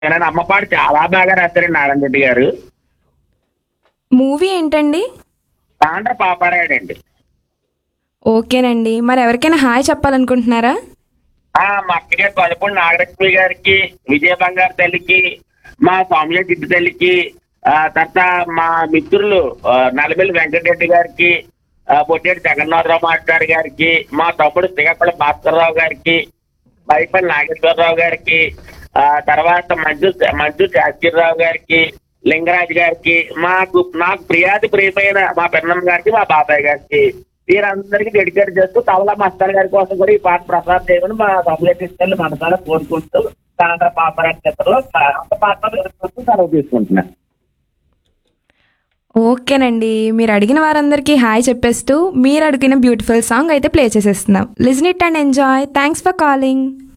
నేను అమ్మ పాట చాలా బాగా రాశారండి నారాయణ రెడ్డి గారు మూవీ ఏంటండి తాండ్ర పాపారాయుడండి ఓకేనండి మరి ఎవరికైనా హాయ్ చెప్పాలనుకుంటున్నారా ఆ మా అక్కగారు కొలపూడి నాగలక్ష్మి గారికి విజయ బంగారు తల్లికి మా సౌమ్య జిడ్డు తల్లికి ఆ తర్వాత మా మిత్రులు ఆ, నలబెల్లి వెంకటరెడ్డి గారికి ఆ, పొట్టేటి జగన్నాథరావు మాస్టర్ గారికి మా తమ్ముడు శ్రీకాకుళం భాస్కర్రావు గారికి బైపల్లి నాగేశ్వరరావు గారికి ఆ తర్వాత మంజు మంజు శాస్త్రిరావు గారికి లింగరాజు గారికి మాకు నాకు ప్రియాతి ప్రియమైన మా పెన్నమ్మ గారికి మా బాబాయ్ గారికి వీరందరికీ డెడికేట్ చేస్తూ తవలా మస్తాన్ గారి కోసం కూడా ఈ పాట ప్రసాద్ చేయమని మా సభ్యులు మనసారా కోరుకుంటూ సాయంత్ర పాపరాక్షతలో అంత పాట సెలవు తీసుకుంటున్నాను ఓకేనండి మీరు అడిగిన వారందరికీ హాయ్ చెప్పేస్తూ మీరు అడిగిన బ్యూటిఫుల్ సాంగ్ అయితే ప్లే చేసేస్తున్నాం listen it and enjoy thanks for calling